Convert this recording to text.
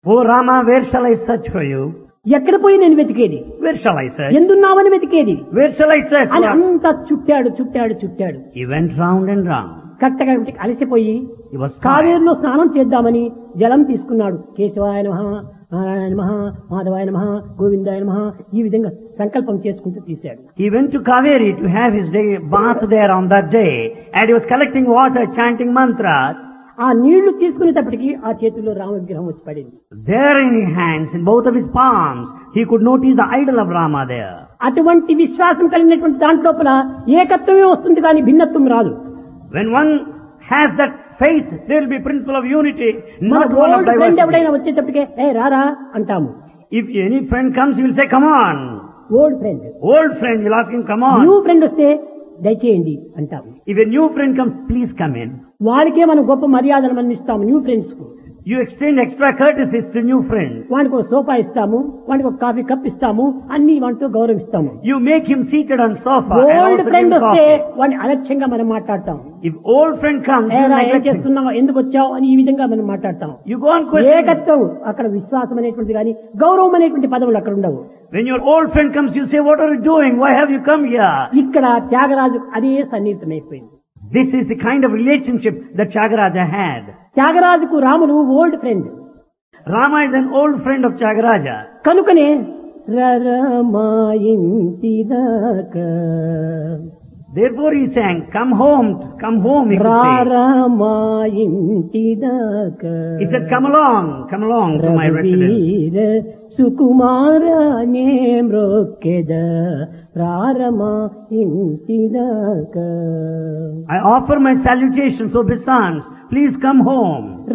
Oh Rama, where shall I search for you? ఎక్కడ పోయి నేను వెతికేది Where shall I search? ఎందున్నావని వెతికేది Where shall I search? అని for? అంతా చుట్టాడు చుట్టాడు చుట్టాడు He went round and round. కట్టగా అలసిపోయి He was tired. కావేరులో స్నానం చేద్దామని జలం తీసుకున్నాడు కేశవాయ నమ నారాయణ నమ మాధవాయ నమ గోవిందాయ నమ ఈ విధంగా సంకల్పం చేసుకుంటూ తీశాడు He went to Kaveri to have his day bath there on that day, and he was collecting water, chanting mantras. ఆ నీళ్లు తీసుకునేటప్పటికి ఆ చేతిలో రామ విగ్రహం వచ్చి పడింది There in his hands, in both of his palms, he could notice the idol of Rama there. అటువంటి విశ్వాసం కలిగినటువంటి దాంట్లోపల ఏకత్వమే వస్తుంది కానీ భిన్నత్వం రాదు When one has that faith, there will be principle of unity, మన not one of old friend ఎవడైనా diversity. వచ్చేటప్పటికే ఏ రారా అంటాము If any friend comes, he will say, come on. Old friend Old friend will ask him, come new on. Friend వస్తే దయచేయండి అంటాము If a new friend comes, please come in. వారికే మనం గొప్ప మర్యాదను మనం ఇస్తాము న్యూ ఫ్రెండ్స్ కు You extend extra courtesies to new friends. వానికి ఒక సోఫా ఇస్తాము వానికి ఒక కాఫీ కప్ ఇస్తాము అన్ని వాటితో గౌరవిస్తాము You make him seated on sofa and old also give friend him వస్తే coffee. వాడిని అలక్ష్యంగా మనం మాట్లాడతాం If old friend comes, you, ఏరా ఏం neglect him. చేస్తున్నావు ఎందుకు వచ్చావు అని ఈ విధంగా మనం మాట్లాడతాం you go on questioning. ఏకత్వం అక్కడ విశ్వాసం అనేటువంటి కానీ గౌరవం అనేటువంటి పదవులు అక్కడ ఉండవు When your old friend comes, you say, what are you doing? Why have you come here? ఇక్కడ త్యాగరాజు అదే సన్నిహితమైపోయింది This is the kind of relationship that Chagaraja had. త్యాగరాజుకు రాముడు old friend Rama is an old friend of Chagaraja. కనుకనే రరమాయింటిదాకా Therefore he sang, come home, come home, he could say. రారమాయింటిదాకా He said, come along, come along to my residence. రఘువీర సుకుమారనే మ్రొక్కెద ప్రారమా ఇంటిదాకా I offer my salutations, obeisance. Please come home.